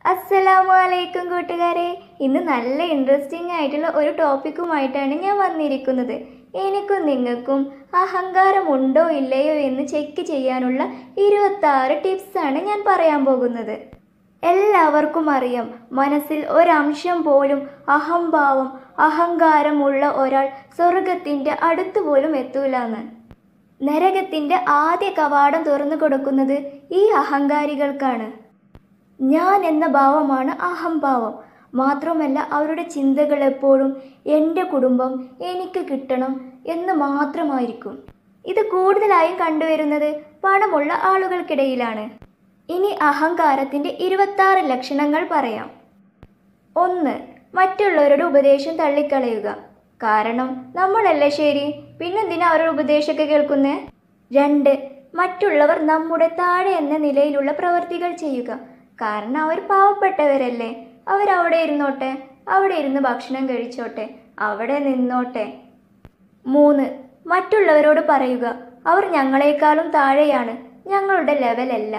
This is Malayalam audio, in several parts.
അസ്സലാമു അലൈക്കും കൂട്ടുകാരെ ഇന്ന് നല്ല ഇൻട്രസ്റ്റിംഗ് ആയിട്ടുള്ള ഒരു ടോപ്പിക്കുമായിട്ടാണ് ഞാൻ വന്നിരിക്കുന്നത് എനിക്കും നിങ്ങൾക്കും അഹങ്കാരമുണ്ടോ ഇല്ലയോ എന്ന് ചെക്ക് ചെയ്യാനുള്ള ഇരുപത്താറ് ടിപ്സാണ് ഞാൻ പറയാൻ പോകുന്നത് എല്ലാവർക്കും അറിയാം മനസ്സിൽ ഒരംശം പോലും അഹംഭാവം അഹങ്കാരമുള്ള ഒരാൾ സ്വർഗത്തിൻ്റെ അടുത്ത് പോലും എത്തൂലെന്ന് നരകത്തിൻ്റെ ആദ്യ കവാടം തുറന്നു കൊടുക്കുന്നത് ഈ അഹങ്കാരികൾക്കാണ് ഞാൻ എന്ന ഭാവമാണ് അഹംഭാവം മാത്രമല്ല അവരുടെ ചിന്തകൾ എപ്പോഴും എൻ്റെ കുടുംബം എനിക്ക് കിട്ടണം എന്ന് മാത്രമായിരിക്കും ഇത് കൂടുതലായും കണ്ടുവരുന്നത് പണമുള്ള ആളുകൾക്കിടയിലാണ് ഇനി അഹങ്കാരത്തിൻ്റെ ഇരുപത്താറ് ലക്ഷണങ്ങൾ പറയാം ഒന്ന് മറ്റുള്ളവരുടെ ഉപദേശം തള്ളിക്കളയുക കാരണം നമ്മളല്ലേ ശരി പിന്നെന്തിനാ അവരുടെ ഉപദേശമൊക്കെ കേൾക്കുന്നേ രണ്ട് മറ്റുള്ളവർ നമ്മുടെ താഴെ എന്ന നിലയിലുള്ള പ്രവർത്തികൾ ചെയ്യുക കാരണം അവർ പാവപ്പെട്ടവരല്ലേ അവരവിടെ ഇരുന്നോട്ടെ അവിടെ ഇരുന്ന് ഭക്ഷണം കഴിച്ചോട്ടെ അവിടെ നിന്നോട്ടെ മൂന്ന് മറ്റുള്ളവരോട് പറയുക അവർ ഞങ്ങളെക്കാളും താഴെയാണ് ഞങ്ങളുടെ ലെവലല്ല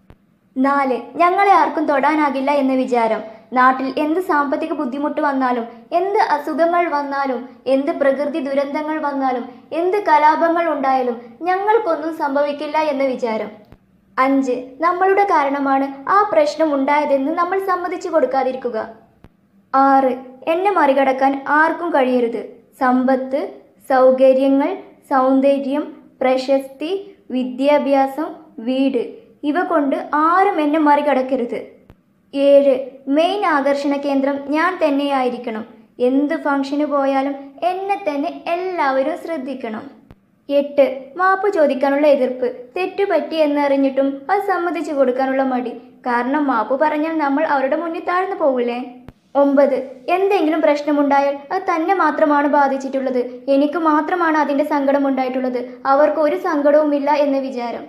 നാല് ഞങ്ങളെ ആർക്കും തൊടാനാകില്ല എന്ന വിചാരം നാട്ടിൽ എന്ത് സാമ്പത്തിക ബുദ്ധിമുട്ട് വന്നാലും എന്ത് അസുഖങ്ങൾ വന്നാലും എന്ത് പ്രകൃതി ദുരന്തങ്ങൾ വന്നാലും എന്ത് കലാപങ്ങൾ ഉണ്ടായാലും ഞങ്ങൾക്കൊന്നും സംഭവിക്കില്ല എന്ന വിചാരം അഞ്ച് നമ്മളുടെ കാരണമാണ് ആ പ്രശ്നം ഉണ്ടായതെന്ന് നമ്മൾ സമ്മതിച്ചു കൊടുക്കാതിരിക്കുക ആറ് എന്നെ മറികടക്കാൻ ആർക്കും കഴിയരുത് സമ്പത്ത് സൗകര്യങ്ങൾ സൗന്ദര്യം പ്രശസ്തി വിദ്യാഭ്യാസം വീട് ഇവ കൊണ്ട് ആരും എന്നെ മറികടക്കരുത് ഏഴ് മെയിൻ ആകർഷണ കേന്ദ്രം ഞാൻ തന്നെയായിരിക്കണം എന്ത് ഫംഗ്ഷന് പോയാലും എന്നെ തന്നെ എല്ലാവരും ശ്രദ്ധിക്കണം എട്ട് മാപ്പ് ചോദിക്കാനുള്ള എതിർപ്പ് തെറ്റുപറ്റി എന്നറിഞ്ഞിട്ടും അത് സമ്മതിച്ചു കൊടുക്കാനുള്ള മടി കാരണം മാപ്പ് പറഞ്ഞാൽ നമ്മൾ അവരുടെ മുന്നിൽ താഴ്ന്നു പോകില്ലേ ഒമ്പത് എന്തെങ്കിലും പ്രശ്നമുണ്ടായാൽ അത് തന്നെ മാത്രമാണ് ബാധിച്ചിട്ടുള്ളത് എനിക്ക് മാത്രമാണ് അതിൻ്റെ സങ്കടം ഉണ്ടായിട്ടുള്ളത് അവർക്ക് ഒരു സങ്കടവുമില്ല എന്ന വിചാരം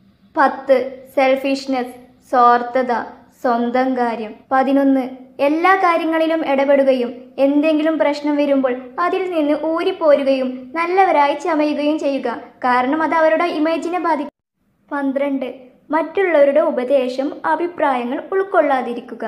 പത്ത് സെൽഫിഷ്നെസ് സ്വാർത്ഥത സ്വന്തം കാര്യം പതിനൊന്ന് എല്ലാ കാര്യങ്ങളിലും ഇടപെടുകയും എന്തെങ്കിലും പ്രശ്നം വരുമ്പോൾ അതിൽ നിന്ന് ഊരിപ്പോരുകയും നല്ലവരായി ചമയുകയും ചെയ്യുക കാരണം അത് അവരുടെ ഇമേജിനെ ബാധിക്കും പന്ത്രണ്ട് മറ്റുള്ളവരുടെ ഉപദേശം അഭിപ്രായങ്ങൾ ഉൾക്കൊള്ളാതിരിക്കുക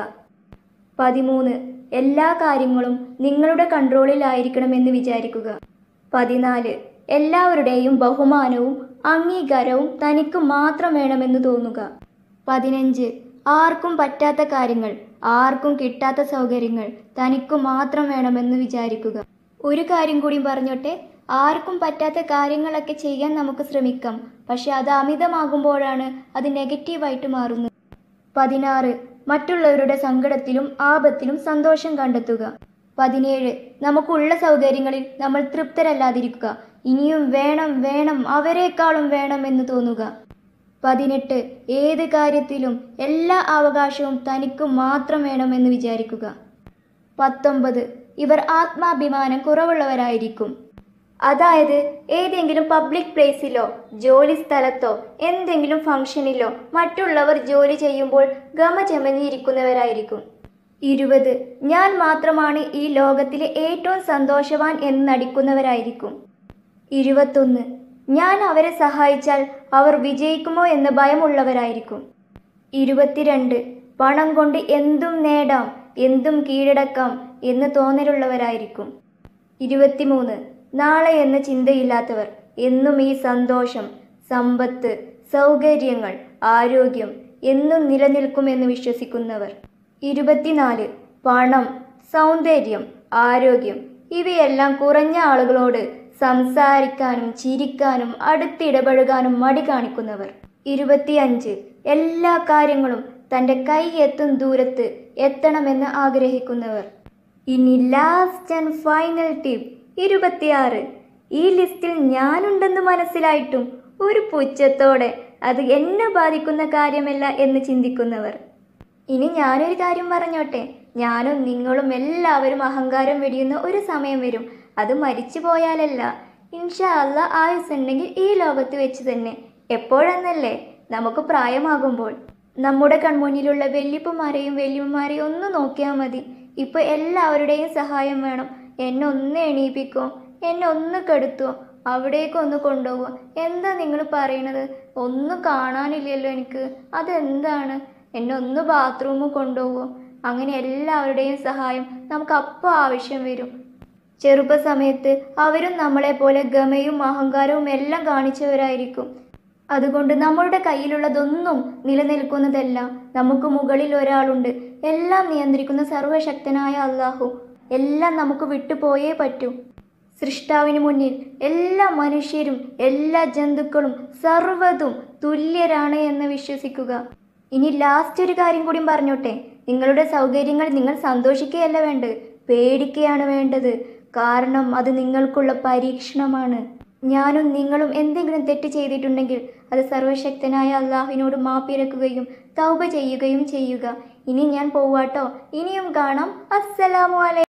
പതിമൂന്ന് എല്ലാ കാര്യങ്ങളും നിങ്ങളുടെ കൺട്രോളിലായിരിക്കണമെന്ന് വിചാരിക്കുക പതിനാല് എല്ലാവരുടെയും ബഹുമാനവും അംഗീകാരവും തനിക്ക് മാത്രം വേണമെന്ന് തോന്നുക പതിനഞ്ച് ആർക്കും പറ്റാത്ത കാര്യങ്ങൾ ആർക്കും കിട്ടാത്ത സൗകര്യങ്ങൾ തനിക്ക് മാത്രം വേണമെന്ന് വിചാരിക്കുക ഒരു കാര്യം കൂടി പറഞ്ഞോട്ടെ ആർക്കും പറ്റാത്ത കാര്യങ്ങളൊക്കെ ചെയ്യാൻ നമുക്ക് ശ്രമിക്കാം പക്ഷെ അത് അമിതമാകുമ്പോഴാണ് അത് നെഗറ്റീവായിട്ട് മാറുന്നത് പതിനാറ് മറ്റുള്ളവരുടെ സങ്കടത്തിലും ആപത്തിലും സന്തോഷം കണ്ടെത്തുക പതിനേഴ് നമുക്കുള്ള സൗകര്യങ്ങളിൽ നമ്മൾ തൃപ്തരല്ലാതിരിക്കുക ഇനിയും വേണം വേണം അവരെക്കാളും വേണം എന്ന് തോന്നുക പതിനെട്ട് ഏത് കാര്യത്തിലും എല്ലാ അവകാശവും തനിക്ക് മാത്രം വേണമെന്ന് വിചാരിക്കുക പത്തൊമ്പത് ഇവർ ആത്മാഭിമാനം കുറവുള്ളവരായിരിക്കും അതായത് ഏതെങ്കിലും പബ്ലിക് പ്ലേസിലോ ജോലി സ്ഥലത്തോ എന്തെങ്കിലും ഫംഗ്ഷനിലോ മറ്റുള്ളവർ ജോലി ചെയ്യുമ്പോൾ ഗമ ചമഞ്ഞിരിക്കുന്നവരായിരിക്കും ഇരുപത് ഞാൻ മാത്രമാണ് ഈ ലോകത്തിലെ ഏറ്റവും സന്തോഷവാൻ എന്ന് നടിക്കുന്നവരായിരിക്കും ഇരുപത്തൊന്ന് ഞാൻ അവരെ സഹായിച്ചാൽ അവർ വിജയിക്കുമോ എന്ന് ഭയമുള്ളവരായിരിക്കും ഇരുപത്തിരണ്ട് പണം കൊണ്ട് എന്തും നേടാം എന്തും കീഴടക്കാം എന്ന് തോന്നലുള്ളവരായിരിക്കും ഇരുപത്തിമൂന്ന് നാളെ എന്ന ചിന്തയില്ലാത്തവർ എന്നും ഈ സന്തോഷം സമ്പത്ത് സൗകര്യങ്ങൾ ആരോഗ്യം എന്നും നിലനിൽക്കുമെന്ന് വിശ്വസിക്കുന്നവർ ഇരുപത്തിനാല് പണം സൗന്ദര്യം ആരോഗ്യം ഇവയെല്ലാം കുറഞ്ഞ ആളുകളോട് സംസാരിക്കാനും ചിരിക്കാനും അടുത്തിടപഴകാനും മടി കാണിക്കുന്നവർ ഇരുപത്തിയഞ്ച് എല്ലാ കാര്യങ്ങളും തൻ്റെ കൈ എത്തും ദൂരത്ത് എത്തണമെന്ന് ആഗ്രഹിക്കുന്നവർ ഇനി ലാസ്റ്റ് ആൻഡ് ഫൈനൽ ടിപ്പ് ഇരുപത്തിയാറ് ഈ ലിസ്റ്റിൽ ഞാനുണ്ടെന്ന് മനസ്സിലായിട്ടും ഒരു പുച്ഛത്തോടെ അത് എന്നെ ബാധിക്കുന്ന കാര്യമല്ല എന്ന് ചിന്തിക്കുന്നവർ ഇനി ഞാനൊരു കാര്യം പറഞ്ഞോട്ടെ ഞാനും നിങ്ങളും എല്ലാവരും അഹങ്കാരം വെടിയുന്ന ഒരു സമയം വരും അത് മരിച്ചു പോയാലല്ല ഇൻഷാ അല്ല ആയുസ്സുണ്ടെങ്കിൽ ഈ ലോകത്ത് വെച്ച് തന്നെ എപ്പോഴെന്നല്ലേ നമുക്ക് പ്രായമാകുമ്പോൾ നമ്മുടെ കൺമുന്നിലുള്ള വല്യപ്പന്മാരെയും വല്യമ്മമാരെയും ഒന്ന് നോക്കിയാൽ മതി ഇപ്പോൾ എല്ലാവരുടെയും സഹായം വേണം എന്നെ ഒന്ന് എണീപ്പിക്കോ എന്നെ ഒന്ന് കെടുത്തോ അവിടേക്ക് ഒന്ന് കൊണ്ടുപോകുമോ എന്താ നിങ്ങൾ പറയണത് ഒന്നും കാണാനില്ലല്ലോ എനിക്ക് അതെന്താണ് എന്നെ ഒന്ന് ബാത്റൂമിൽ കൊണ്ടുപോകുമോ അങ്ങനെ എല്ലാവരുടെയും സഹായം നമുക്ക് അപ്പോൾ ആവശ്യം വരും ചെറുപ്പസമയത്ത് അവരും നമ്മളെപ്പോലെ ഗമയും അഹങ്കാരവും എല്ലാം കാണിച്ചവരായിരിക്കും അതുകൊണ്ട് നമ്മളുടെ കയ്യിലുള്ളതൊന്നും നിലനിൽക്കുന്നതല്ല നമുക്ക് മുകളിൽ ഒരാളുണ്ട് എല്ലാം നിയന്ത്രിക്കുന്ന സർവശക്തനായ അള്ളാഹു എല്ലാം നമുക്ക് വിട്ടുപോയേ പറ്റൂ സൃഷ്ടാവിന് മുന്നിൽ എല്ലാ മനുഷ്യരും എല്ലാ ജന്തുക്കളും സർവ്വതും തുല്യരാണ് എന്ന് വിശ്വസിക്കുക ഇനി ലാസ്റ്റ് ഒരു കാര്യം കൂടി പറഞ്ഞോട്ടെ നിങ്ങളുടെ സൗകര്യങ്ങൾ നിങ്ങൾ സന്തോഷിക്കുകയല്ല വേണ്ടത് പേടിക്കുകയാണ് വേണ്ടത് കാരണം അത് നിങ്ങൾക്കുള്ള പരീക്ഷണമാണ് ഞാനും നിങ്ങളും എന്തെങ്കിലും തെറ്റ് ചെയ്തിട്ടുണ്ടെങ്കിൽ അത് സർവശക്തനായ അള്ളാഹുവിനോട് മാപ്പിരക്കുകയും തൗബ ചെയ്യുകയും ചെയ്യുക ഇനി ഞാൻ പോവാട്ടോ ഇനിയും കാണാം അസ്സലാമു അലൈക്കും